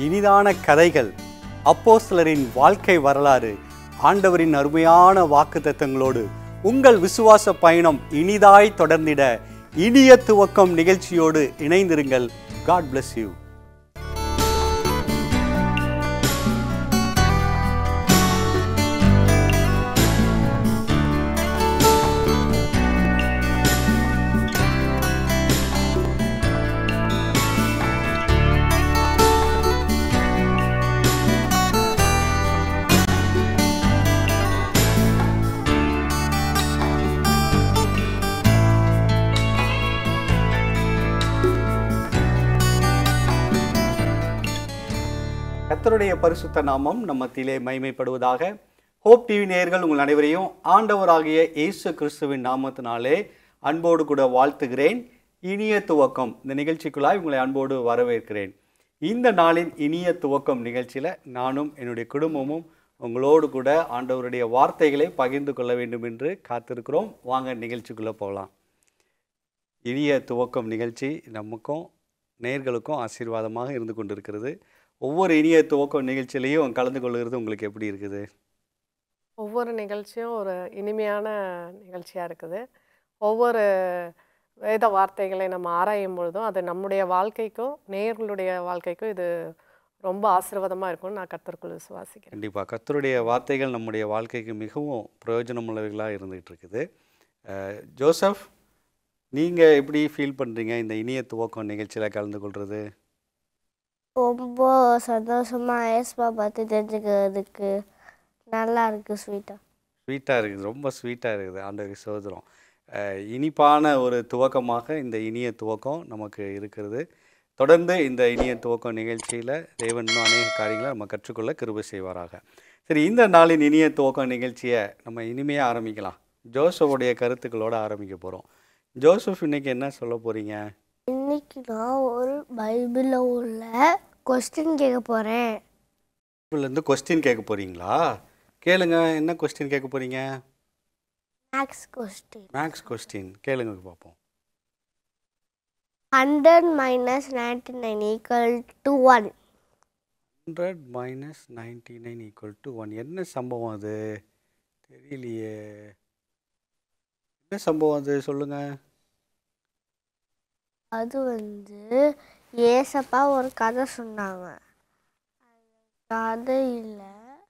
இனிதான கதைகள் அப்போஸ்தலரின் வாழ்க்கை வரலாறு ஆண்டவரின் அருமையான வாக்குத்தத்தங்களோடு உங்கள் விசுவாச பயணம் இனிதாய் தொடர்ந்திட இனிய துவக்கம் நிகழ்ச்சியோடு இணைந்திருங்கள் காட் bless யூ கர்த்தருடைய பரிசுத்த நாமம் நம்ம மத்தியிலே மைமைப்படுவதாக ஹோப் டிவி நேயர்கள் உங்கள் அனைவரையும் ஆண்டவராகிய இயேசு கிறிஸ்துவின் நாமத்தினாலே அன்போடு கூட வாழ்த்துகிறேன் இனிய துவக்கம் இந்த நிகழ்ச்சிக்குள்ளாய் உங்களை அன்போடு வரவேற்கிறேன் இந்த நாளின் இனிய துவக்கம் நிகழ்ச்சியில் நானும் என்னுடைய குடும்பமும் உங்களோடு கூட ஆண்டவருடைய வார்த்தைகளை பகிர்ந்து கொள்ள வேண்டும் என்று காத்திருக்கிறோம் வாங்க நிகழ்ச்சிக்குள்ளே போகலாம் இனிய துவக்கம் நிகழ்ச்சி நமக்கும் நேர்களுக்கும் ஆசீர்வாதமாக இருந்து கொண்டிருக்கிறது ஒவ்வொரு இனிய துவக்கம் நிகழ்ச்சியிலையும் கலந்து கொள்கிறது உங்களுக்கு எப்படி இருக்குது ஒவ்வொரு நிகழ்ச்சியும் ஒரு இனிமையான நிகழ்ச்சியாக இருக்குது ஒவ்வொரு வேத வார்த்தைகளை நம்ம ஆராயும் பொழுதும் அது நம்முடைய வாழ்க்கைக்கும் நேயர்களுடைய வாழ்க்கைக்கும் இது ரொம்ப ஆசீர்வாதமாக இருக்கும்னு நான் கத்தருக்குள் விசுவாசிக்கிறேன் கண்டிப்பாக கர்த்தருடைய வார்த்தைகள் நம்முடைய வாழ்க்கைக்கு மிகவும் பிரயோஜனமுள்ளவைகளாக இருந்துகிட்டு இருக்குது அஹ், ஜோசப் நீங்கள் எப்படி ஃபீல் பண்ணுறீங்க இந்த இனிய துவக்கம் நிகழ்ச்சியில் கலந்து கொள்வது ரொம்ப சந்தோஷமா ஏஸ்பா பார்த்து தெரிஞ்சுக்கிறதுக்கு நல்லா இருக்கு ஸ்வீட்டா ஸ்வீட்டாக இருக்குது ரொம்ப ஸ்வீட்டாக இருக்குது ஆண்டவரி சோதரம் இனிப்பான ஒரு துவக்கமாக இந்த இனிய துவக்கம் நமக்கு இருக்கிறது தொடர்ந்து இந்த இனிய துவக்கம் நிகழ்ச்சியில் தேவன் இன்னும் அநேக காரியங்களை நம்ம கற்றுக்கொள்ள கிருபை செய்வாராக சரி இந்த நாளின் இனிய துவக்கம் நிகழ்ச்சியை நம்ம இனிமையாக ஆரம்பிக்கலாம் ஜோசஃபுடைய கருத்துக்களோட ஆரம்பிக்க போகிறோம் ஜோசப் இன்னைக்கு என்ன சொல்ல போகிறீங்க இன்னைக்கு நான் ஒரு பைபிளில் உள்ள கொஸ்டின் கேட்க போகிறேன் இருந்து கொஸ்டின் கேட்க போகிறீங்களா கேளுங்க என்ன கொஸ்டின் கேட்க போகிறீங்க மேக்ஸ் கொஸ்டின் மேக்ஸ் கொஸ்டின் கேளுங்க பார்ப்போம் hundred minus ninety nine equal to one hundred minus ninety nine equal to one என்ன சம்பவம் அது தெரியலையே என்ன சம்பவம் அது சொல்லுங்க அது வந்து ஏசப்பா ஒரு கதை சொன்னாங்க அந்த கதையில்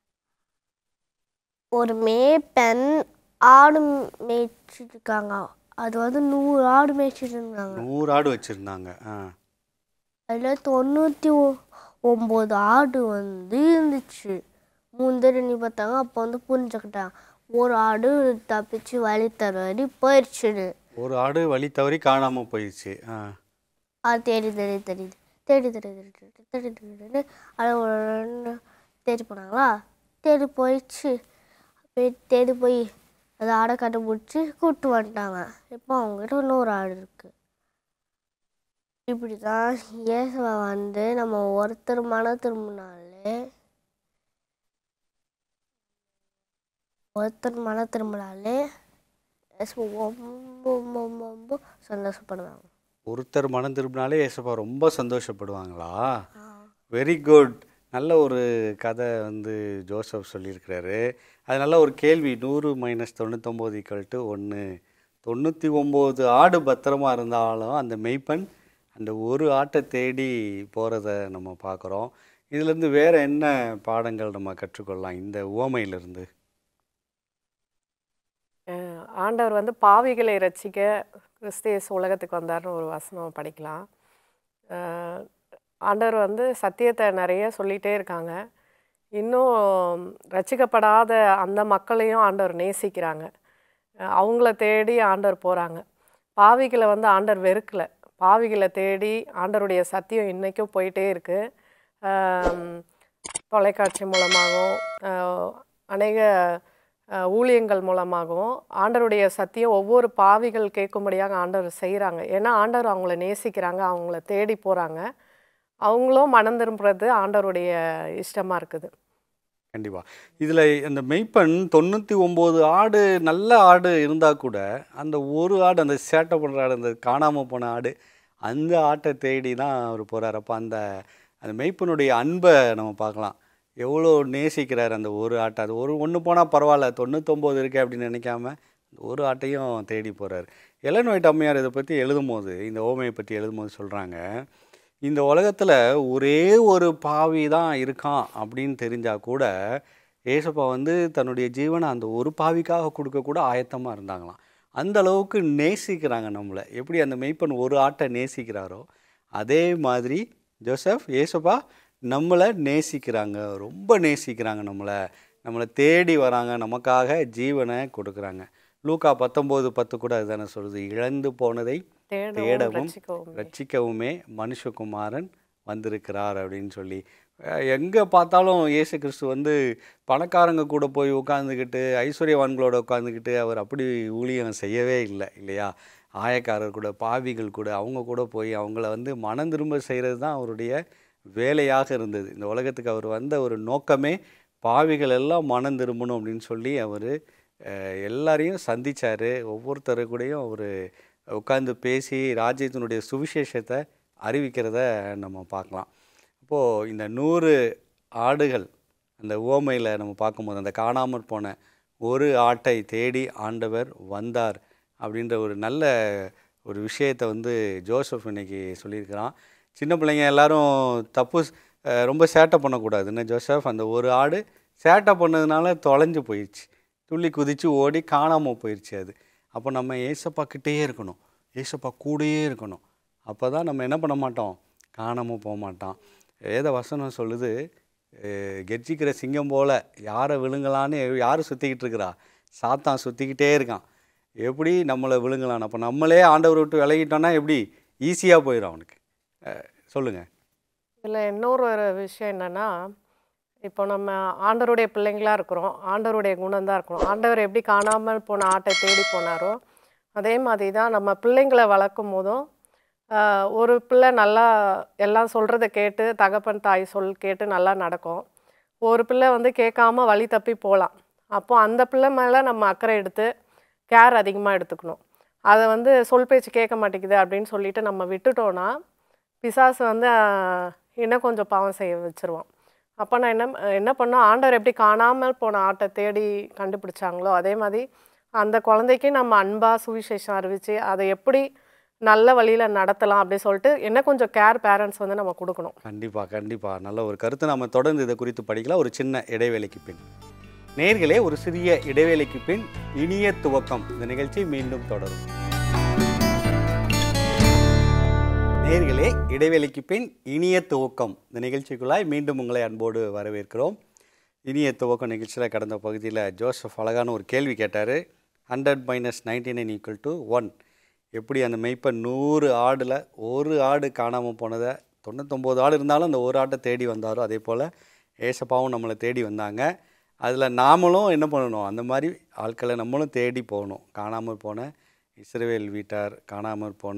ஒரு மேய்ப்பன் ஆடு மேய்ச்சிட்டு இருக்காங்க அது வந்து நூறு ஆடு மேய்ச்சிட்டு இருந்தாங்க நூறு ஆடு வச்சுருந்தாங்க ஆ அதில் தொண்ணூற்றி ஒம்பது ஆடு வந்து இருந்துச்சு மூணு பேர் எண்ணி பார்த்தாங்க அப்போ வந்து புரிஞ்சுக்கிட்டாங்க ஒரு ஆடு தப்பிச்சு வழி தவறி போயிடுச்சுன்னு ஒரு ஆடு வழி தவறி காணாமல் போயிடுச்சு ஆ அது தேடி தேடி தெரியுது தேடி தேடி தேடி தேடி தேடி தேடி தேடி அது ஒரு ரெண்டு தேடி போனாங்களா தேடி போயிடுச்சு போய் தேடி போய் அது ஆடை கண்டுபிடிச்சி கூப்பிட்டு வந்துட்டாங்க இப்போ அவங்ககிட்ட இன்னொரு ஆடு இருக்குது இப்படி தான் இயேசுவை வந்து நம்ம ஒருத்தர் மன திரும்பினாலே ஒருத்தர் மன திரும்பினாலே இயேசுவை ரொம்ப ரொம்ப ரொம்ப ரொம்ப சந்தோஷப்படுவாங்க ஒருத்தர் மனம் திரும்பினாலே ஏசப்பா ரொம்ப சந்தோஷப்படுவாங்களா வெரி குட் நல்ல ஒரு கதை வந்து ஜோசப் சொல்லியிருக்கிறாரு அது நல்ல ஒரு கேள்வி நூறு மைனஸ் தொண்ணூத்தொம்பது ஈக்குவல் டு ஒன்று தொண்ணூற்றி ஒம்பது ஆடு பத்திரமா இருந்தாலும் அந்த மெய்ப்பன் அந்த ஒரு ஆட்டை தேடி போகிறத நம்ம பார்க்குறோம் இதுலேருந்து வேறு என்ன பாடங்கள் நம்ம கற்றுக்கொள்ளலாம் இந்த உவமையிலிருந்து அஹ் ஆண்டவர் வந்து பாவிகளை ரட்சிக்க கிறிஸ்தியஸ் உலகத்துக்கு வந்தார்னு ஒரு வசனம் படிக்கலாம் அஹ் ஆண்டவர் வந்து சத்தியத்தை நிறைய சொல்லிகிட்டே இருக்காங்க இன்னும் ரட்சிக்கப்படாத அந்த மக்களையும் ஆண்டவர் நேசிக்கிறாங்க அஹ் அவங்கள தேடி ஆண்டவர் போகிறாங்க பாவிகளை வந்து ஆண்டவர் வெறுக்கலை பாவிகளை தேடி ஆண்டவருடைய சத்தியம் இன்றைக்கும் போயிட்டே இருக்குது தொலைக்காட்சி மூலமாகவும் அஹ் அநேக அஹ், ஊழியங்கள் மூலமாகவும் ஆண்டவருடைய சத்தியம் ஒவ்வொரு பாவிகள் கேட்கும்படியாக ஆண்டவர் செய்கிறாங்க ஏன்னா ஆண்டவர் அவங்கள நேசிக்கிறாங்க அவங்கள தேடி போகிறாங்க அவங்களும் மனம் திரும்புறது ஆண்டவருடைய இஷ்டமாக இருக்குது கண்டிப்பாக இதில் அந்த மெய்ப்பன் தொண்ணூற்றி ஒம்பது ஆடு நல்ல ஆடு இருந்தால் கூட அந்த ஒரு ஆடு அந்த சேட்டை பண்ணுற ஆடு அந்த காணாமல் போன ஆடு அந்த ஆட்டை தேடி தான் அவர் போகிறார் அப்போ அந்த அந்த மெய்ப்பனுடைய அன்பை நம்ம பார்க்கலாம் எவ்வளோ நேசிக்கிறார் அந்த ஒரு ஆட்டை அது ஒரு ஒன்று போனால் பரவாயில்ல தொண்ணூத்தொம்பது இருக்கே அப்படின்னு நினைக்காம அந்த ஒரு ஆட்டையும் தேடி போகிறார் எலன் ஒயிட் அம்மையார் இதை பற்றி எழுதும்போது இந்த ஓமையை பற்றி எழுதும்போது சொல்கிறாங்க இந்த உலகத்தில் ஒரே ஒரு பாவி தான் இருக்கான் அப்படின்னு தெரிஞ்சால் கூட ஏசப்பா வந்து தன்னுடைய ஜீவனை அந்த ஒரு பாவிக்காக கொடுக்க கூட ஆயத்தமாக இருந்தாங்களாம் அந்த அளவுக்கு நேசிக்கிறாங்க நம்மளை எப்படி அந்த மெய்ப்பன் ஒரு ஆட்டை நேசிக்கிறாரோ அதே மாதிரி ஜோசப் ஏசப்பா நம்மளை நேசிக்கிறாங்க ரொம்ப நேசிக்கிறாங்க நம்மளை நம்மளை தேடி வராங்க நமக்காக ஜீவனை கொடுக்குறாங்க லூக்கா பத்தொம்போது பத்து கூட அதுதானே சொல்லுது இழந்து போனதை தேடவும் தேடவும் ரட்சிக்கவும் ரட்சிக்கவுமே மனுஷகுமாரன் வந்திருக்கிறார் அப்படின்னு சொல்லி அஹ் எங்க பார்த்தாலும் இயேசு கிறிஸ்து வந்து பணக்காரங்க கூட போய் உட்காந்துக்கிட்டு ஐஸ்வர்யவான்களோட உட்காந்துக்கிட்டு அவர் அப்படி ஊழியம் செய்யவே இல்லை இல்லையா ஆயக்காரர் கூட பாவிகள் கூட அவங்க கூட போய் அவங்கள வந்து மனம் திரும்ப செய்கிறது தான் அவருடைய வேலையாக இருந்தது இந்த உலகத்துக்கு அவர் வந்த ஒரு நோக்கமே பாவிகள் எல்லாம் மனம் திரும்பணும் அப்படின்னு சொல்லி அவர் எல்லாரையும் சந்திச்சார் ஒவ்வொருத்தரு கூடயும் அவர் உட்காந்து பேசி ராஜ்யத்தினுடைய சுவிசேஷத்தை அறிவிக்கிறத நம்ம பார்க்கலாம் அப்போது இந்த நூறு ஆடுகள் அந்த உவமையில் நம்ம பார்க்கும்போது அந்த காணாமற் போன ஒரு ஆட்டை தேடி ஆண்டவர் வந்தார் அப்படின்ற ஒரு நல்ல ஒரு விஷயத்தை வந்து ஜோசப் இன்னைக்கு சொல்லியிருக்கிறான் சின்ன பிள்ளைங்க எல்லாரும் தப்பு அஹ், ரொம்ப சேட்டை பண்ணக்கூடாது என்ன ஜோசப் அந்த ஒரு ஆடு சேட்டை பண்ணதுனால தொலைஞ்சு போயிடுச்சு துள்ளி குதிச்சு ஓடி காணாமல் போயிடுச்சு அது அப்போ நம்ம ஏசப்பா கிட்டேயே இருக்கணும் ஏசப்பா கூடயே இருக்கணும் அப்போ தான் நம்ம என்ன பண்ண மாட்டோம் காணாமல் போக மாட்டோம் வேத வசனம் சொல்லுது அஹ், கெர்ச்சிக்கிற சிங்கம் போல யாரை விழுங்கலான்னு யார் சுற்றிக்கிட்டு இருக்கிறா சாத்தான் சுற்றிக்கிட்டே இருக்கான் எப்படி நம்மளை விழுங்கலான்னு அப்போ நம்மளே ஆண்டவர் விட்டு விலகிட்டோன்னா எப்படி ஈஸியாக போயிடும் அவனுக்கு அஹ், சொல்லுங்க இதில் இன்னொரு ஒரு விஷயம் என்னன்னா இப்போ நம்ம ஆண்டவருடைய பிள்ளைங்களா இருக்கிறோம் ஆண்டவருடைய குணம் தான் இருக்கிறோம் ஆண்டவர் எப்படி காணாமல் போன ஆட்டை தேடி போனாரோ அதே மாதிரி தான் நம்ம பிள்ளைங்களை வளர்க்கும் போதும் ஆஹ், ஒரு பிள்ளை நல்லா எல்லாம் சொல்கிறத கேட்டு தகப்பன் தாய் சொல் கேட்டு நல்லா நடக்கும் ஒரு பிள்ளை வந்து கேட்காம வழி தப்பி போகலாம் அப்போ அந்த பிள்ளை மேலே நம்ம அக்கறை எடுத்து கேர் அதிகமாக எடுத்துக்கணும் அதை வந்து சொல் பேச்சு கேட்க மாட்டேங்குது அப்படின்னு சொல்லிட்டு நம்ம விட்டுட்டோன்னா பிசாசு வந்து ஆஹ், இன்னும் கொஞ்சம் பாவம் செய்ய வச்சிருவான் அப்போ நான் என்ன என்ன பண்ணோம் ஆண்டவர் எப்படி காணாமல் போன ஆட்டை தேடி கண்டுபிடிச்சாங்களோ அதே மாதிரி அந்த குழந்தைக்கு நம்ம அன்பாக சுவிசேஷம் அறிவித்து அதை எப்படி நல்ல வழியில் நடத்தலாம் அப்படி சொல்லிட்டு என்ன கொஞ்சம் கேர் பேரண்ட்ஸ் வந்து நம்ம கொடுக்கணும் கண்டிப்பாக கண்டிப்பாக நல்ல ஒரு கருத்து நம்ம தொடர்ந்து இதை குறித்து படிக்கலாம் ஒரு சின்ன இடைவேளைக்கு பின் நேர்களே ஒரு சிறிய இடைவேளைக்கு பின் இனிய துவக்கம் இந்த நிகழ்ச்சி மீண்டும் தொடரும் நேர்களே இடைவேளைக்கு பின் இனிய துவக்கம் இந்த நிகழ்ச்சிக்குள்ளாய் மீண்டும் உங்களை அன்போடு வரவேற்கிறோம் இனிய துவக்கம் நிகழ்ச்சியில் கடந்த பகுதியில் ஜோசப் அழகான ஒரு கேள்வி கேட்டார் hundred minus ninety nine equal to one எப்படி அந்த மெய்ப்பன் நூறு ஆடில் ஒரு ஆடு காணாமல் போனதை தொண்ணூத்தொம்பது ஆடு இருந்தாலும் அந்த ஒரு ஆட்டை தேடி வந்தாரோ அதே போல் ஏசப்பாவும் நம்மளை தேடி வந்தாங்க அதில் நாமளும் என்ன பண்ணணும் அந்த மாதிரி ஆட்களை நம்மளும் தேடி போகணும் காணாமல் போன இஸ்ரவேல் வீட்டார் காணாமல் போன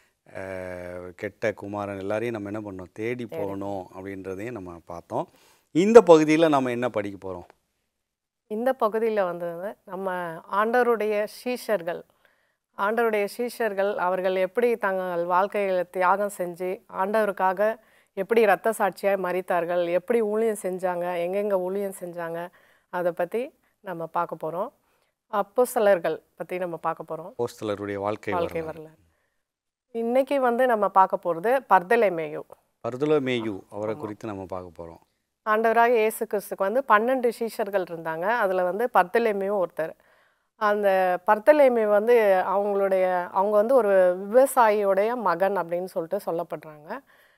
அஹ், கெட்ட குமாரன் எல்லாரையும் நம்ம என்ன பண்ணோம் தேடி போகணும் அப்படின்றதையும் நம்ம பார்த்தோம் இந்த பகுதியில் நம்ம என்ன படிக்க போகிறோம் இந்த பகுதியில் வந்து நம்ம ஆண்டவருடைய சீஷர்கள் ஆண்டவருடைய சீஷர்கள் அவர்கள் எப்படி தங்கள் வாழ்க்கையில் தியாகம் செஞ்சு ஆண்டவருக்காக எப்படி இரத்த சாட்சியாய் மறித்தார்கள் எப்படி ஊழியம் செஞ்சாங்க எங்கெங்கே ஊழியம் செஞ்சாங்க அதை பற்றி நம்ம பார்க்க போகிறோம் அப்போஸ்தலர்கள் பற்றி நம்ம பார்க்க போகிறோம் போஸ்தலருடைய வாழ்க்கை வாழ்க்கை வரலாறு. வரலாறு இன்னைக்கு வந்து நம்ம பார்க்க போகிறது பர்தலைமேயு பர்துலமேயு அவரை குறித்து நம்ம பார்க்க போகிறோம் ஆண்டவராக இயேசு கிறிஸ்துக்கு வந்து பன்னெண்டு சீஷர்கள் இருந்தாங்க அதில் வந்து பர்தலேமியும் ஒருத்தர் அந்த பர்தலேமி வந்து அவங்களுடைய அவங்க வந்து ஒரு விவசாயியோடைய மகன் அப்படின்னு சொல்லிட்டு சொல்லப்படுறாங்க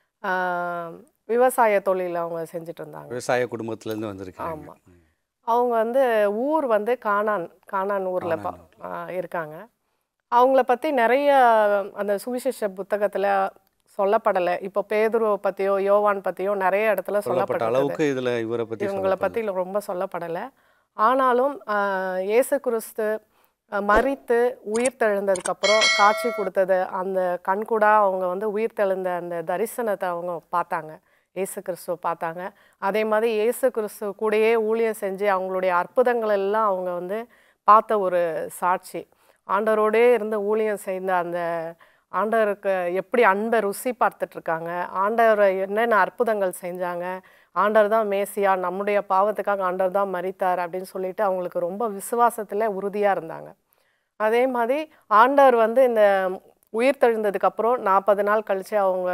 ஆஹ் விவசாய தொழில் அவங்க செஞ்சுட்டு இருந்தாங்க விவசாய குடும்பத்திலேருந்து வந்திருக்காங்க ஆமா. அவங்க வந்து ஊர் வந்து கானான் கானான் ஊரில் பா ஆஹ் இருக்காங்க அவங்கள பற்றி நிறைய அந்த சுவிசேஷ புத்தகத்தில் சொல்லப்படலை இப்போ பேதுருவை பற்றியோ யோவான் பற்றியோ நிறைய இடத்துல சொல்லப்பட்ட சொல்லப்பட்ட அளவுக்கு இதில் இவரை பற்றி இவங்கள பற்றி ரொம்ப சொல்லப்படலை ஆனாலும் ஆஹ், இயேசு கிறிஸ்து ஆஹ், மரித்து உயிர் தெழுந்ததுக்கப்புறம் காட்சி கொடுத்தது அந்த கண்கூடா அவங்க வந்து உயிர் தெழுந்த அந்த தரிசனத்தை அவங்க பார்த்தாங்க இயேசு கிறிஸ்துவ பார்த்தாங்க அதே மாதிரி இயேசு கிறிஸ்து கூடயே ஊழியம் செஞ்சு அவங்களுடைய அற்புதங்கள் எல்லாம் அவங்க வந்து பார்த்த ஒரு சாட்சி ஆண்டவரோடே இருந்து ஊழியம் செய்த அந்த ஆண்டவருக்கு எப்படி அன்பை ருசி பார்த்துட்டு இருக்காங்க ஆண்டவர் என்னென்ன அற்புதங்கள் செஞ்சாங்க ஆண்டவர் தான் மேசியா நம்முடைய பாவத்துக்காக ஆண்டவர் தான் மரித்தார் அப்படின்னு சொல்லிட்டு அவங்களுக்கு ரொம்ப விசுவாசத்தில் உறுதியாக இருந்தாங்க அதே மாதிரி ஆண்டவர் வந்து இந்த உயிர் தெழுந்ததுக்கு அப்புறம் நாற்பது நாள் கழித்து அவங்க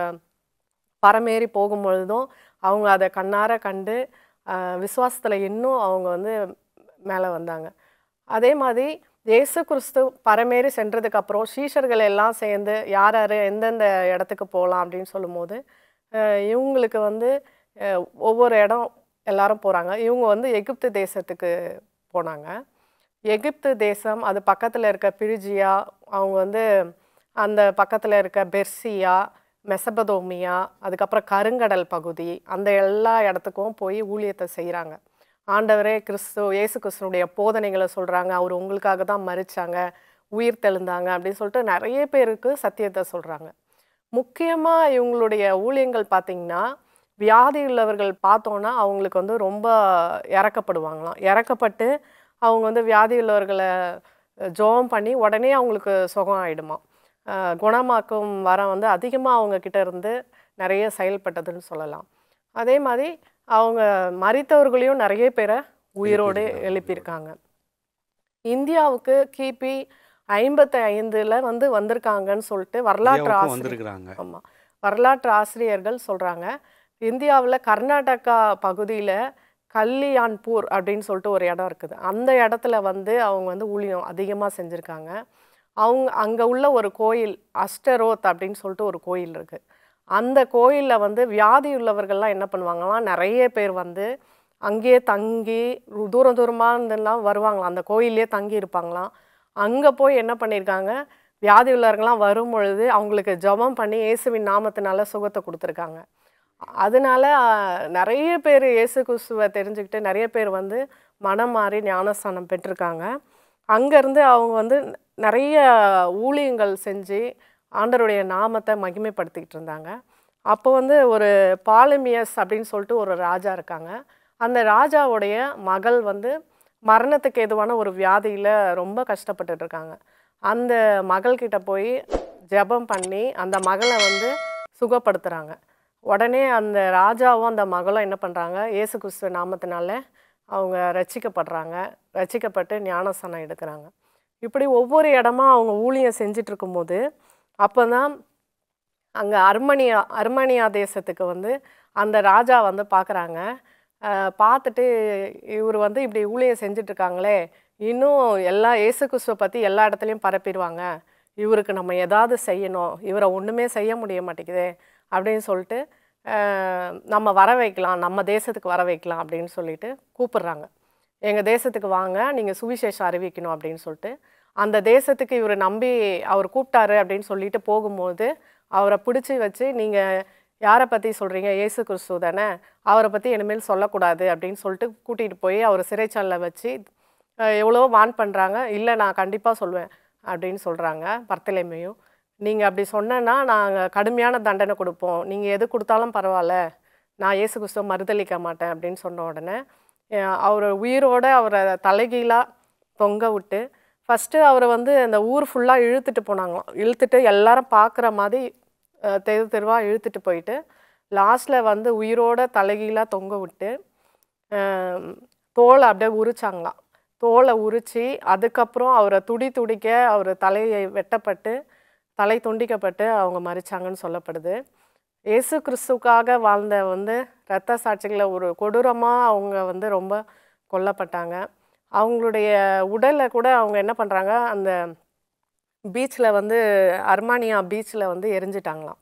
பரமேறி போகும்பொழுதும் அவங்க அதை கண்ணார கண்டு விசுவாசத்தில் இன்னும் அவங்க வந்து மேலே வந்தாங்க அதே மாதிரி இயேசு கிறிஸ்து பரமேறி சென்றதுக்கு அப்புறம் சீஷர்கள் எல்லாம் சேர்ந்து யார் யார் எந்தெந்த இடத்துக்கு போகலாம் அப்படின்னு சொல்லும்போது அஹ், இவங்களுக்கு வந்து அஹ், ஒவ்வொரு இடம் எல்லாரும் போகிறாங்க இவங்க வந்து எகிப்து தேசத்துக்கு போனாங்க எகிப்து தேசம் அது பக்கத்தில் இருக்க பிரிஜியா அவங்க வந்து அந்த பக்கத்தில் இருக்க பெர்சியா மெசபதோமியா அதுக்கப்புறம் கருங்கடல் பகுதி அந்த எல்லா இடத்துக்கும் போய் ஊழியத்தை செய்கிறாங்க ஆண்டவரே கிறிஸ்து இயேசு கிறிஸ்துனுடைய போதனைகளை சொல்கிறாங்க அவர் உங்களுக்காக தான் மறிச்சாங்க உயிர் தெழுந்தாங்க அப்படின்னு சொல்லிட்டு நிறைய பேருக்கு சத்தியத்தை சொல்கிறாங்க முக்கியமாக இவங்களுடைய ஊழியங்கள் பார்த்திங்கன்னா வியாதி உள்ளவர்கள் பார்த்தோன்னா அவங்களுக்கு வந்து ரொம்ப இறக்கப்படுவாங்களாம் இறக்கப்பட்டு அவங்க வந்து வியாதி உள்ளவர்களை ஜோம் பண்ணி உடனே அவங்களுக்கு சுகம் ஆயிடுமா அஹ் குணமாக்கும் வரம் வந்து அதிகமாக அவங்க கிட்ட இருந்து நிறைய செயல்பட்டதுன்னு சொல்லலாம் அதே மாதிரி அவங்க மரித்தவர்களையும் நிறைய பேரை உயிரோடு எழுப்பியிருக்காங்க இந்தியாவுக்கு கிபி ஐம்பத்தி ஐந்தில் வந்து வந்திருக்காங்கன்னு சொல்லிட்டு வரலாற்று இந்தியாவுக்கும் ஆசிரியர் வந்திருக்கிறாங்க ஆமாம் வரலாற்று ஆசிரியர்கள் சொல்கிறாங்க இந்தியாவில் கர்நாடகா பகுதியில் கல்யாண்பூர் அப்படின்னு சொல்லிட்டு ஒரு இடம் இருக்குது அந்த இடத்துல வந்து அவங்க வந்து ஊழியம் அதிகமாக செஞ்சுருக்காங்க அவங்க அங்கே உள்ள ஒரு கோயில் அஷ்டரோத் அப்படின்னு சொல்லிட்டு ஒரு கோயில் இருக்குது அந்த கோயிலில் வந்து வியாதி உள்ளவர்கள்லாம் என்ன பண்ணுவாங்களாம் நிறைய பேர் வந்து அங்கேயே தங்கி ரு- தூரம் தூரமாக இருந்தெல்லாம் வருவாங்களாம் அந்த கோயிலே தங்கி இருப்பாங்களாம் அங்கே போய் என்ன பண்ணியிருக்காங்க வியாதி உள்ளவர்கள்லாம் வரும் பொழுது அவங்களுக்கு ஜெபம் பண்ணி இயேசுவின் நாமத்தினால சுகத்தை கொடுத்துருக்காங்க அதனால அஹ், நிறைய பேர் இயேசு கிறிஸ்துவை தெரிஞ்சுக்கிட்டு நிறைய பேர் வந்து மனம் மாறி ஞானஸ்தானம் பெற்றிருக்காங்க அங்கேருந்து அவங்க வந்து நிறைய ஊழியங்கள் செஞ்சு ஆண்டவருடைய நாமத்தை மகிமைப்படுத்திக்கிட்டு இருந்தாங்க அப்போ வந்து ஒரு பாலிமியஸ் அப்படின்னு சொல்லிட்டு ஒரு ராஜா இருக்காங்க அந்த ராஜாவுடைய மகள் வந்து மரணத்துக்கு ஏதுவான ஒரு வியாதியில் ரொம்ப கஷ்டப்பட்டுட்டு இருக்காங்க அந்த மகள்கிட்ட போய் ஜெபம் பண்ணி அந்த மகளை வந்து சுகப்படுத்துகிறாங்க உடனே அந்த ராஜாவும் அந்த மகளும் என்ன பண்ணுறாங்க இயேசு கிறிஸ்துவ நாமத்தினால அவங்க ரட்சிக்கப்படுறாங்க ரட்சிக்கப்பட்டு ஞானஸ்தானம் எடுக்கிறாங்க இப்படி ஒவ்வொரு இடமா அவங்க ஊழியம் செஞ்சுட்டு இருக்கும்போது அப்போ தான் அங்கே அர்மனியா அர்மனியா தேசத்துக்கு வந்து அந்த ராஜா வந்து பார்க்குறாங்க பார்த்துட்டு இவர் வந்து இப்படி ஊழியம் செஞ்சுட்டு இருக்காங்களே இன்னும் எல்லா இயேசு கிறிஸ்துவை பற்றி எல்லா இடத்துலையும் பரப்பிடுவாங்க இவருக்கு நம்ம ஏதாவது செய்யணும் இவரை ஒன்றுமே செய்ய முடிய மாட்டேங்குதே அப்படின்னு சொல்லிட்டு அஹ், நம்ம வர வைக்கலாம் நம்ம தேசத்துக்கு வர வைக்கலாம் அப்படின்னு சொல்லிட்டு கூப்பிடுறாங்க எங்கள் தேசத்துக்கு வாங்க நீங்கள் சுவிசேஷம் அறிவிக்கணும் அப்படின்னு சொல்லிட்டு அந்த தேசத்துக்கு இவர் நம்பி அவர் கூப்பிட்டாரு அப்படின்னு சொல்லிட்டு போகும்போது அவரை பிடிச்சி வச்சு நீங்கள் யாரை பற்றி சொல்கிறீங்க இயேசு கிறிஸ்து தானே அவரை பற்றி இனிமேல் சொல்லக்கூடாது அப்படின்னு சொல்லிட்டு கூட்டிகிட்டு போய் அவர் சிறைச்சாலையில் வச்சு அஹ், எவ்வளவோ வான் பண்ணுறாங்க இல்லை நான் கண்டிப்பாக சொல்லுவேன் அப்படின்னு சொல்கிறாங்க பர்த்தலைமையும் நீங்கள் அப்படி சொன்னேன்னா நாங்கள் கடுமையான தண்டனை கொடுப்போம் நீங்கள் எது கொடுத்தாலும் பரவாயில்ல நான் இயேசு கிறிஸ்துவ மறுதளிக்க மாட்டேன் அப்படின்னு சொன்ன உடனே அஹ், அவர் உயிரோட அவரை தலைகீழாக தொங்க விட்டு ஃபஸ்ட்டு அவரை வந்து அந்த ஊர் ஃபுல்லாக இழுத்துட்டு போனாங்களாம் இழுத்துட்டு எல்லாரும் பார்க்குற மாதிரி அஹ், தெரு தெருவாக இழுத்துட்டு போயிட்டு லாஸ்ட்டில் வந்து உயிரோட தலைகீழாக தொங்க விட்டு அஹ், தோலை அப்படியே உரிச்சாங்களாம் தோலை உரித்து அதுக்கப்புறம் அவரை துடி துடிக்க அவர் தலையை வெட்டப்பட்டு தலை துண்டிக்கப்பட்டு அவங்க மறிச்சாங்கன்னு சொல்லப்படுது இயேசு கிறிஸ்துக்காக வாழ்ந்த வந்து இரத்த சாட்சிகளை ஒரு கொடூரமாக அவங்க வந்து ரொம்ப கொல்லப்பட்டாங்க அவங்களுடைய உடலை கூட அவங்க என்ன பண்ணுறாங்க அந்த பீச்சில் வந்து அர்மானியா பீச்சில் வந்து எரிஞ்சிட்டாங்களாம்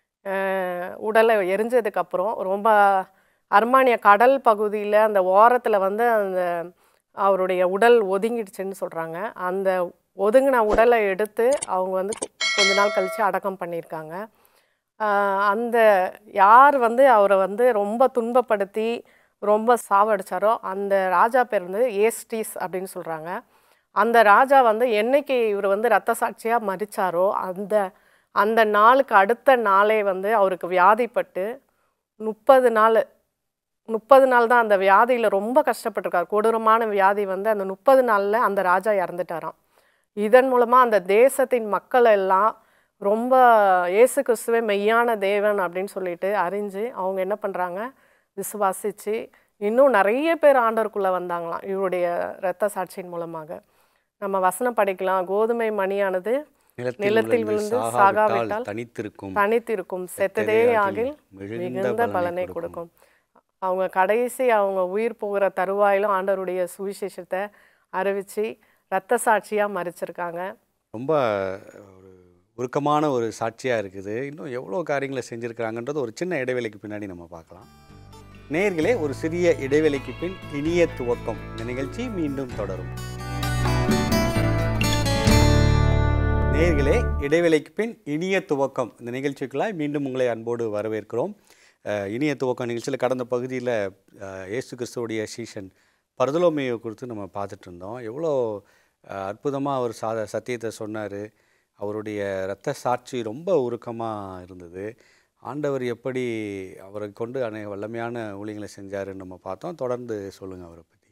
அஹ் உடலை எரிஞ்சதுக்கப்புறம் ரொம்ப அர்மானியா கடல் பகுதியில் அந்த ஓரத்தில் வந்து அந்த அவருடைய உடல் ஒதுங்கிடுச்சுன்னு சொல்கிறாங்க அந்த ஒதுங்கின உடலை எடுத்து அவங்க வந்து கொ- கொஞ்ச நாள் கழித்து அடக்கம் பண்ணியிருக்காங்க ஆஹ் அந்த யார் வந்து அவரை வந்து ரொம்ப துன்பப்படுத்தி ரொம்ப சாவடிச்சாரோ அந்த ராஜா பேர் வந்து ஏஸ்டீஸ் அப்படின்னு சொல்கிறாங்க அந்த ராஜா வந்து என்னைக்கு இவர் வந்து ரத்த சாட்சியாக மறிச்சாரோ அந்த அந்த நாளுக்கு அடுத்த நாளே வந்து அவருக்கு வியாதிப்பட்டு முப்பது நாள் முப்பது நாள் தான் அந்த வியாதியில் ரொம்ப கஷ்டப்பட்டிருக்காரு கொடூரமான வியாதி வந்து அந்த முப்பது நாளில் அந்த ராஜா இறந்துட்டாராம் இதன் மூலமாக அந்த தேசத்தின் மக்கள் எல்லாம் ரொம்ப இயேசு கிறிஸ்துவே மெய்யான தேவன் அப்படின்னு சொல்லிட்டு அறிஞ்சு அவங்க என்ன பண்ணுறாங்க விசுவாசித்து இன்னும் நிறைய பேர் ஆண்டவருக்குள்ளே வந்தாங்களாம் இவருடைய இரத்த சாட்சியின் மூலமாக நம்ம வசனம் படிக்கலாம் கோதுமை மணியானது நிலத்தில் விழுந்து சாகாவிட்டால் தனித்திருக்கும் தனித்திருக்கும் செத்ததே ஆகில் மிகுந்த பலனை கொடுக்கும் அவங்க கடைசி அவங்க உயிர் போகிற தருவாயிலும் ஆண்டவருடைய சுவிசேஷத்தை அறிவிச்சு இரத்த சாட்சியாக மறிச்சிருக்காங்க ரொம்ப ஒரு உருக்கமான ஒரு சாட்சியாக இருக்குது இன்னும் எவ்வளோ காரியங்களை செஞ்சுருக்கிறாங்கன்றது ஒரு சின்ன இடைவேளைக்கு பின்னாடி நம்ம பார்க்கலாம் நேர்களே ஒரு சிறிய இடைவேளைக்கு பின் இனிய துவக்கம் இந்த நிகழ்ச்சி மீண்டும் தொடரும் நேர்களே இடைவேளைக்கு பின் இனிய துவக்கம் இந்த நிகழ்ச்சிக்குள்ளாய் மீண்டும் உங்களை அன்போடு வரவேற்கிறோம் அஹ், இனிய துவக்கம் நிகழ்ச்சியில் கடந்த பகுதியில் இயேசு கிறிஸ்துவோடைய சீஷன் பரதலோமையை குறித்து நம்ம பார்த்துட்டு இருந்தோம் எவ்வளோ அற்புதமாக அவர் சா சத்தியத்தை சொன்னார் அவருடைய இரத்த சாட்சி ரொம்ப உருக்கமாக இருந்தது ஆண்டவர் எப்படி அவரை கொண்டு அநேக வல்லமையான ஊழியங்களை செஞ்சாருன்னு நம்ம பார்த்தோம் தொடர்ந்து சொல்லுங்கள் அவரை பற்றி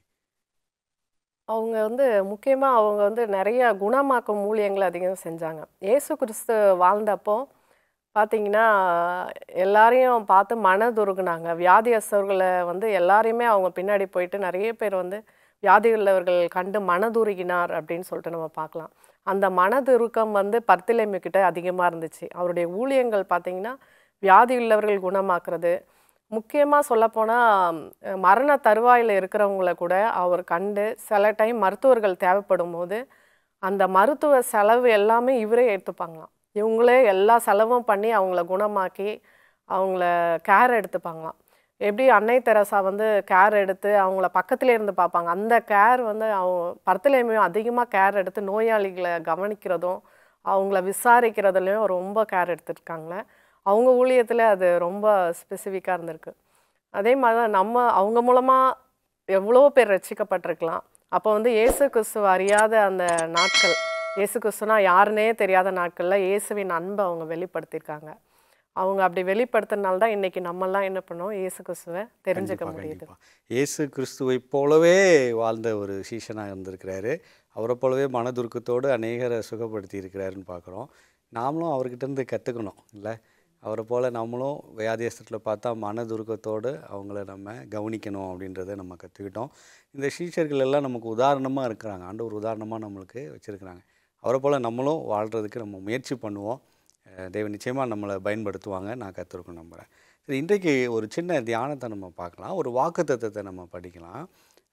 அவங்க வந்து முக்கியமாக அவங்க வந்து நிறைய குணமாக்கும் ஊழியங்களை அதிகம் செஞ்சாங்க இயேசு கிறிஸ்து வாழ்ந்தப்போ பார்த்தீங்கன்னா எல்லாரையும் பார்த்து மனதுருகுனாங்க வியாதியஸ்தர்களை வந்து எல்லாரையுமே அவங்க பின்னாடி போயிட்டு நிறைய பேர் வந்து வியாதி உள்ளவர்கள் கண்டு மனதுருகினார் அப்படின்னு சொல்லிட்டு நம்ம பார்க்கலாம் அந்த மனதுருக்கம் வந்து பர்த்திலேமி கிட்ட அதிகமாக இருந்துச்சு அவருடைய ஊழியங்கள் பார்த்தீங்கன்னா வியாதி உள்ளவர்கள் குணமாக்குறது முக்கியமாக சொல்லப்போனால் மரண தருவாயில் இருக்கிறவங்கள கூட அவர் கண்டு சில டைம் மருத்துவர்கள் தேவைப்படும் போது அந்த மருத்துவ செலவு எல்லாமே இவரே எடுத்துப்பாங்களாம் இவங்களே எல்லா செலவும் பண்ணி அவங்கள குணமாக்கி அவங்கள கேர் எடுத்துப்பாங்களாம் எப்படி அன்னை தெரசா வந்து கேர் எடுத்து அவங்கள பக்கத்துல இருந்து பார்ப்பாங்க அந்த கேர் வந்து அவங்க பர்த்தலேமையும் அதிகமாக கேர் எடுத்து நோயாளிகளை கவனிக்கிறதும் அவங்கள விசாரிக்கிறதுலையும் ரொம்ப கேர் எடுத்துருக்காங்களே அவங்க ஊழியத்தில் அது ரொம்ப ஸ்பெசிஃபிக்காக இருந்திருக்கு அதே மாதிரி தான் நம்ம அவங்க மூலமாக எவ்வளோ பேர் ரட்சிக்கப்பட்டிருக்கலாம் அப்போ வந்து இயேசு கிறிஸ்துவ அறியாத அந்த நாட்கள் இயேசு கிறிஸ்துனா யாருன்னே தெரியாத நாட்களில் இயேசுவின் அன்பை அவங்க வெளிப்படுத்தியிருக்காங்க அவங்க அப்படி வெளிப்படுத்தினால தான் இன்னைக்கு நம்மெல்லாம் என்ன பண்ணோம் இயேசு கிறிஸ்துவை தெரிஞ்சுக்க கண்டிப்பா, முடியுது கண்டிப்பா. இயேசு கிறிஸ்துவை போலவே வாழ்ந்த ஒரு சீஷனாக இருந்திருக்கிறாரு அவரை போலவே மனதுருக்கத்தோடு அநேகரை சுகப்படுத்தி இருக்கிறாருன்னு பார்க்குறோம் நாமளும் அவர்கிட்ட இருந்து கற்றுக்கணும் இல்லை அவரை போல் நம்மளும் வியாதியஸ்தத்தில் பார்த்தா மனதுருக்கத்தோடு அவங்கள நம்ம கவனிக்கணும் அப்படின்றத நம்ம கற்றுக்கிட்டோம் இந்த சீஷர்கள் எல்லாம் நமக்கு உதாரணமாக இருக்கிறாங்க ஆண்டவர் உதாரணமாக நம்மளுக்கு வச்சுருக்கிறாங்க அவரை போல் நம்மளும் வாழ்கிறதுக்கு நம்ம முயற்சி பண்ணுவோம் அஹ் தேவன் நிச்சயமாக நம்மளை பயன்படுத்துவாங்க நான் கற்றுருக்கோம் நம்புகிறேன் சரி இன்றைக்கு ஒரு சின்ன தியானத்தை நம்ம பார்க்கலாம் ஒரு வாக்கு தத்துவத்தை நம்ம படிக்கலாம்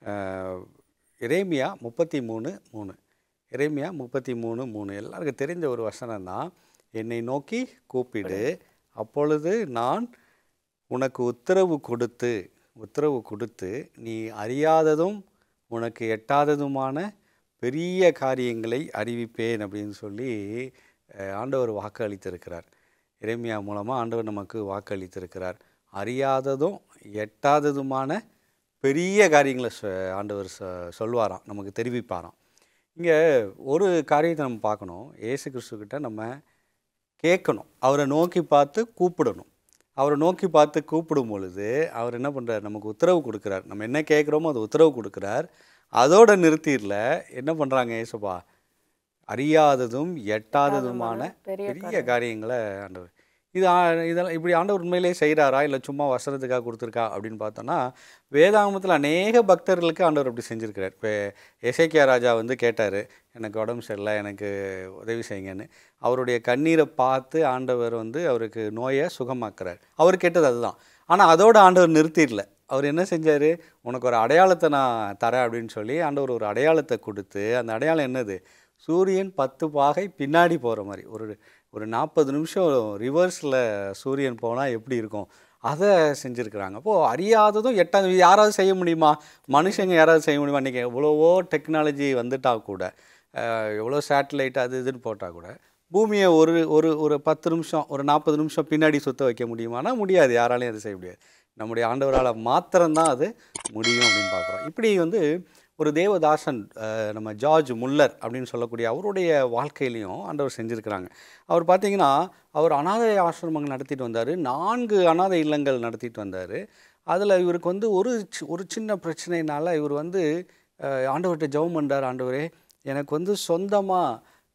அஹ் எரேமியா முப்பத்தி மூணு மூணு எரேமியா முப்பத்தி மூணு மூணு எல்லாருக்கும் தெரிஞ்ச ஒரு வசனம் தான் என்னை நோக்கி கூப்பிடு அப்பொழுது நான் உனக்கு உத்தரவு கொடுத்து உத்தரவு கொடுத்து நீ அறியாததும் உனக்கு எட்டாததுமான பெரிய காரியங்களை அறிவிப்பேன் அப்படின்னு சொல்லி அஹ், ஆண்டவர் வாக்கு அளித்திருக்கிறார் இறைமையா மூலமாக ஆண்டவர் நமக்கு வாக்கு அளித்திருக்கிறார் அறியாததும் எட்டாததுமான பெரிய காரியங்களை சொ- ஆண்டவர் சொ சொல்வாராம் நமக்கு தெரிவிப்பாராம் இங்கே ஒரு காரியத்தை நம்ம பார்க்கணும் ஏசு கிறிஸ்துக்கிட்ட நம்ம கேட்கணும் அவரை நோக்கி பார்த்து கூப்பிடணும் அவரை நோக்கி பார்த்து கூப்பிடும் பொழுது அவர் என்ன பண்ணுறார் நமக்கு உத்தரவு கொடுக்குறார் நம்ம என்ன கேட்குறோமோ அது உத்தரவு கொடுக்குறார் அதோட நிறுத்திடல என்ன பண்ணுறாங்க ஏசப்பா அறியாததும் எட்டாததுமான பெரிய பெரிய காரியங்களை ஆண்டவர் இது ஆ- இதெல்லாம் இப்படி ஆண்டவர் உண்மையிலே செய்கிறாரா இல்லை சும்மா வசனத்துக்காக கொடுத்துருக்கா அப்படின்னு பார்த்தோன்னா வேதாகமத்தில் அநேக பக்தர்களுக்கு ஆண்டவர் அப்படி செஞ்சுருக்கிறார் இப்போ எசேக்கியா ராஜா வந்து கேட்டார் எனக்கு உடம்பு சரியில்லை எனக்கு உதவி செய்யுங்கன்னு அவருடைய கண்ணீரை பார்த்து ஆண்டவர் வந்து அவருக்கு நோயை சுகமாக்குறார் அவர் கேட்டது அதுதான் ஆனால் அதோட ஆண்டவர் நிறுத்திடல அவர் என்ன செஞ்சார் உனக்கு ஒரு அடையாளத்தை நான் தரேன் அப்படின்னு சொல்லி ஆண்டவர் ஒரு அடையாளத்தை கொடுத்து அந்த அடையாளம் என்னது சூரியன் பத்து பாகை பின்னாடி போகிற மாதிரி ஒரு ஒரு நாற்பது நிமிஷம் ரிவர்ஸில் சூரியன் போனால் எப்படி இருக்கும் அதை செஞ்சுருக்குறாங்க அப்போது அறியாததும் எட்டாவது யாராவது செய்ய முடியுமா மனுஷங்க யாராவது செய்ய முடியுமா இன்றைக்கி எவ்வளவோ டெக்னாலஜி வந்துட்டா கூட அஹ், எவ்வளோ சேட்டலைட் அது இதுன்னு போட்டால் கூட பூமியை ஒரு ஒரு ஒரு பத்து நிமிஷம் ஒரு நாற்பது நிமிஷம் பின்னாடி சுத்த வைக்க முடியுமானா முடியாது யாராலையும் அதை செய்ய முடியாது நம்முடைய ஆண்டவரால் மாத்திரம்தான் அது முடியும் அப்படின்னு பார்க்குறோம் இப்படி வந்து ஒரு தேவதாசன் அஹ், நம்ம ஜார்ஜ் முல்லர் அப்படின்னு சொல்லக்கூடிய அவருடைய வாழ்க்கையிலையும் ஆண்டவர் செஞ்சுருக்கிறாங்க அவர் பார்த்தீங்கன்னா அவர் அனாதை ஆசிரமங்கள் நடத்திட்டு வந்தார் நான்கு அனாதை இல்லங்கள் நடத்திட்டு வந்தார் அதில் இவருக்கு வந்து ஒரு சி- ஒரு சின்ன பிரச்சனைனால இவர் வந்து அஹ், ஆண்டவர்கிட்ட ஜெபம் பண்ணார் ஆண்டவரே எனக்கு வந்து சொந்தமாக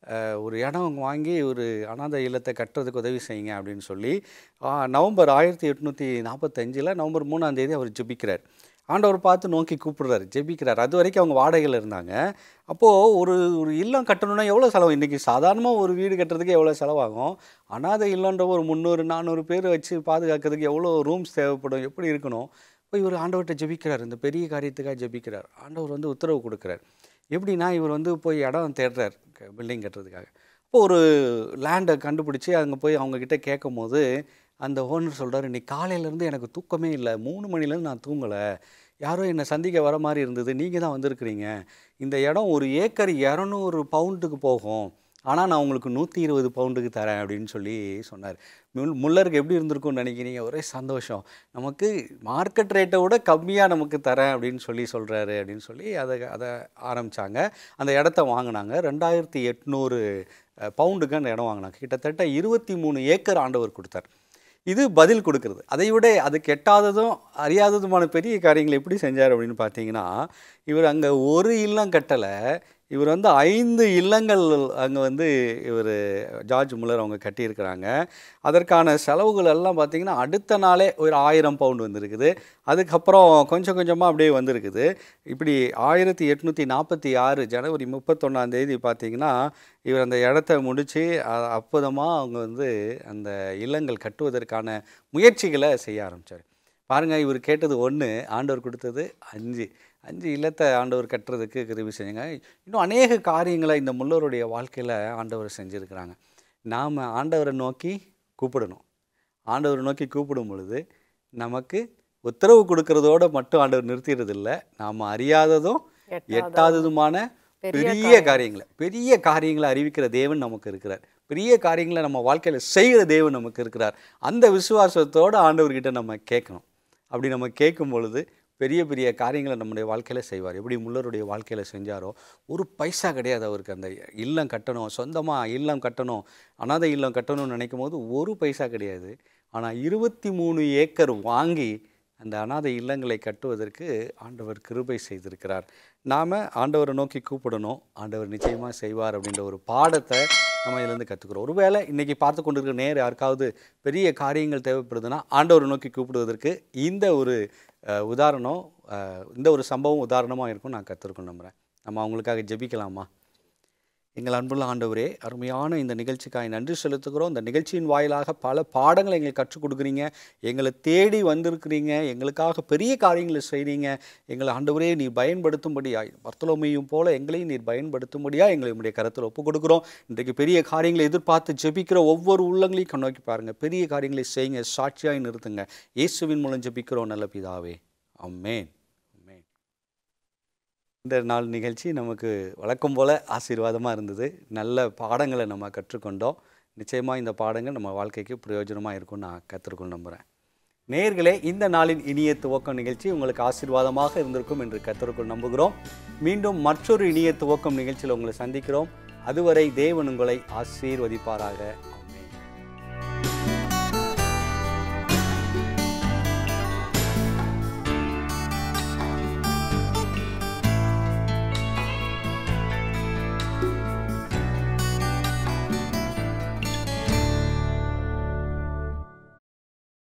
அஹ், ஒரு இடம் வாங்கி ஒரு அனாதை இல்லத்தை கட்டுறதுக்கு உதவி செய்யுங்க அப்படின்னு சொல்லி ஆ, நவம்பர் ஆயிரத்தி எட்நூற்றி நாற்பத்தஞ்சில் நவம்பர் மூணாம் தேதி அவர் ஜெபிக்கிறார் ஆண்டவர் பார்த்து நோக்கி கூப்பிடுறாரு ஜெபிக்கிறார் அது வரைக்கும் அவங்க வாடகையில் இருந்தாங்க அப்போது ஒரு ஒரு இல்லம் கட்டணும்னா எவ்வளோ செலவு இன்றைக்கி சாதாரணமாக ஒரு வீடு கட்டுறதுக்கு எவ்வளோ செலவாகும் அனாதை இல்லன்ற ஒரு முந்நூறு நானூறு பேர் வச்சு பாதுகாக்கிறதுக்கு எவ்வளோ ரூம்ஸ் தேவைப்படும் எப்படி இருக்கணும் இப்போ இவர் ஆண்டவர்கிட்ட ஜெபிக்கிறார் இந்த பெரிய காரியத்துக்காக ஜெபிக்கிறார் ஆண்டவர் வந்து உத்தரவு கொடுக்குறார் எப்படின்னா இவர் வந்து போய் இடம் தேடுறார் பில்டிங் கட்டுறதுக்காக இப்போ ஒரு லேண்டை கண்டுபிடிச்சி அங்கே போய் அவங்கக்கிட்ட கேட்கும் போது அந்த ஓனர் சொல்கிறார் இன்னைக்கு காலையிலேருந்து எனக்கு தூக்கமே இல்லை மூணு மணிலேருந்து நான் தூங்கலை யாரோ என்னை சந்திக்க வர மாதிரி இருந்தது நீங்கள் தான் வந்திருக்கிறீங்க இந்த இடம் ஒரு ஏக்கர் இரநூறு பவுண்டுக்கு போகும் ஆனால் நான் உங்களுக்கு நூற்றி இருபது பவுண்டுக்கு தரேன் அப்படின்னு சொல்லி சொன்னார் முல் முல்லருக்கு எப்படி இருந்திருக்கும்னு நினைக்கிறீங்க ஒரே சந்தோஷம் நமக்கு மார்க்கெட் ரேட்டை விட கம்மியாக நமக்கு தரேன் அப்படின்னு சொல்லி சொல்கிறாரு அப்படின்னு சொல்லி அதை அதை ஆரம்பித்தாங்க அந்த இடத்த வாங்கினாங்க ரெண்டாயிரத்தி எட்நூறு பவுண்டுக்கு அந்த இடம் வாங்கினாங்க கிட்டத்தட்ட இருபத்தி மூணு ஏக்கர் ஆண்டவர் கொடுத்தார் இது பதில் கொடுக்கறது அதை விட அதுக்கு எட்டாததும் அறியாததுமான பெரிய காரியங்களை எப்படி செஞ்சார் அப்படின்னு பார்த்தீங்கன்னா இவர் அங்கே ஒரு இல்லம் கட்டலை இவர் வந்து ஐந்து இல்லங்கள் அங்கே வந்து இவர் ஜார்ஜ் முல்லர் அவங்க கட்டியிருக்கிறாங்க அதற்கான செலவுகள் எல்லாம் பார்த்தீங்கன்னா அடுத்த நாளே ஒரு ஆயிரம் பவுண்டு வந்திருக்குது அதுக்கப்புறம் கொஞ்சம் கொஞ்சமாக அப்படியே வந்திருக்குது இப்படி ஆயிரத்தி எட்நூற்றி நாற்பத்தி ஆறு ஜனவரி முப்பத்தொன்னாம் தேதி பார்த்தீங்கன்னா இவர் அந்த இடத்த முடித்து அற்புதமாக அவங்க வந்து அந்த இல்லங்கள் கட்டுவதற்கான முயற்சிகளை செய்ய ஆரம்பித்தார் பாருங்கள் இவர் கேட்டது ஒன்று ஆண்டவர் கொடுத்தது அஞ்சு அஞ்சு இல்லத்தை ஆண்டவர் கட்டுறதுக்கு கிருபி செஞ்சுங்க இன்னும் அநேக காரியங்களை இந்த முள்ளோருடைய வாழ்க்கையில் ஆண்டவர் செஞ்சுருக்கிறாங்க நாம் ஆண்டவரை நோக்கி கூப்பிடணும் ஆண்டவரை நோக்கி கூப்பிடும் பொழுது நமக்கு உத்தரவு கொடுக்கறதோட மட்டும் ஆண்டவர் நிறுத்திடுறது இல்லை நாம் அறியாததும் எட்டாததுமான பெரிய காரியங்களை பெரிய காரியங்களை அறிவிக்கிற தேவன் நமக்கு இருக்கிறார் பெரிய காரியங்களை நம்ம வாழ்க்கையில் செய்கிற தேவன் நமக்கு இருக்கிறார் அந்த விசுவாசத்தோடு ஆண்டவர்கிட்ட நம்ம கேட்கணும் அப்படி நம்ம கேட்கும் பொழுது பெரிய பெரிய காரியங்களை நம்முடைய வாழ்க்கையில் செய்வார் எப்படி முள்ளருடைய வாழ்க்கையில் செஞ்சாரோ ஒரு பைசா கிடையாது அவருக்கு அந்த இல்லம் கட்டணும் சொந்தமாக இல்லம் கட்டணும் அனாதை இல்லம் கட்டணும்னு நினைக்கும் போது ஒரு பைசா கிடையாது ஆனால் இருபத்தி மூணு ஏக்கர் வாங்கி அந்த அனாதை இல்லங்களை கட்டுவதற்கு ஆண்டவர் கிருபை செய்திருக்கிறார் நாம் ஆண்டவரை நோக்கி கூப்பிடணும் ஆண்டவர் நிச்சயமாக செய்வார் அப்படின்ற ஒரு பாடத்தை நம்ம இதிலேருந்து கற்றுக்குறோம் ஒருவேளை இன்றைக்கி பார்த்து கொண்டிருக்கிற நேர் யாருக்காவது பெரிய காரியங்கள் தேவைப்படுதுன்னா ஆண்டவரை நோக்கி கூப்பிடுவதற்கு இந்த ஒரு அஹ், உதாரணம் அஹ், இந்த ஒரு சம்பவம் உதாரணமாக இருக்கும் நான் கற்றுருக்கோம் நம்புகிறேன் நம்ம அவங்களுக்காக ஜெபிக்கலாமா எங்கள் அன்புள்ள ஆண்டவரே அருமையான இந்த நிகழ்ச்சிக்காய் நன்றி செலுத்துகிறோம் இந்த நிகழ்ச்சியின் வாயிலாக பல பாடங்களை எங்களுக்கு கற்றுக் கொடுக்குறீங்க எங்களை தேடி வந்திருக்கிறீங்க எங்களுக்காக பெரிய காரியங்களை செய்கிறீங்க எங்களை ஆண்டவரே நீ பயன்படுத்தும்படியாய் பர்த்தலோமையும் போல எங்களையும் நீர் பயன்படுத்தும்படியாக எங்களை உடைய கருத்தில் ஒப்பு கொடுக்குறோம் இன்றைக்கு பெரிய காரியங்களை எதிர்பார்த்து ஜெபிக்கிற ஒவ்வொரு உள்ளங்களையும் கண்ணோக்கி பாருங்கள் பெரிய காரியங்களை செய்யுங்க சாட்சியாய் நிறுத்துங்க இயேசுவின் மூலம் ஜெபிக்கிறோம் நல்ல பிதாவே அம்மேன் அம்மேன் இந்த நாள் நிகழ்ச்சி நமக்கு வழக்கம் போல் ஆசீர்வாதமாக இருந்தது நல்ல பாடங்களை நம்ம கற்றுக்கொண்டோம் நிச்சயமாக இந்த பாடங்கள் நம்ம வாழ்க்கைக்கு பிரயோஜனமாக இருக்கும்னு நான் கற்றுக்கொள் நம்புகிறேன் நேயர்களே இந்த நாளின் இனிய துவக்கம் நிகழ்ச்சி உங்களுக்கு ஆசீர்வாதமாக இருந்திருக்கும் என்று கத்தருக்குள் நம்புகிறோம் மீண்டும் மற்றொரு இனிய துவக்கம் நிகழ்ச்சியில் உங்களை சந்திக்கிறோம் அதுவரை தேவன் உங்களை ஆசீர்வதிப்பாராக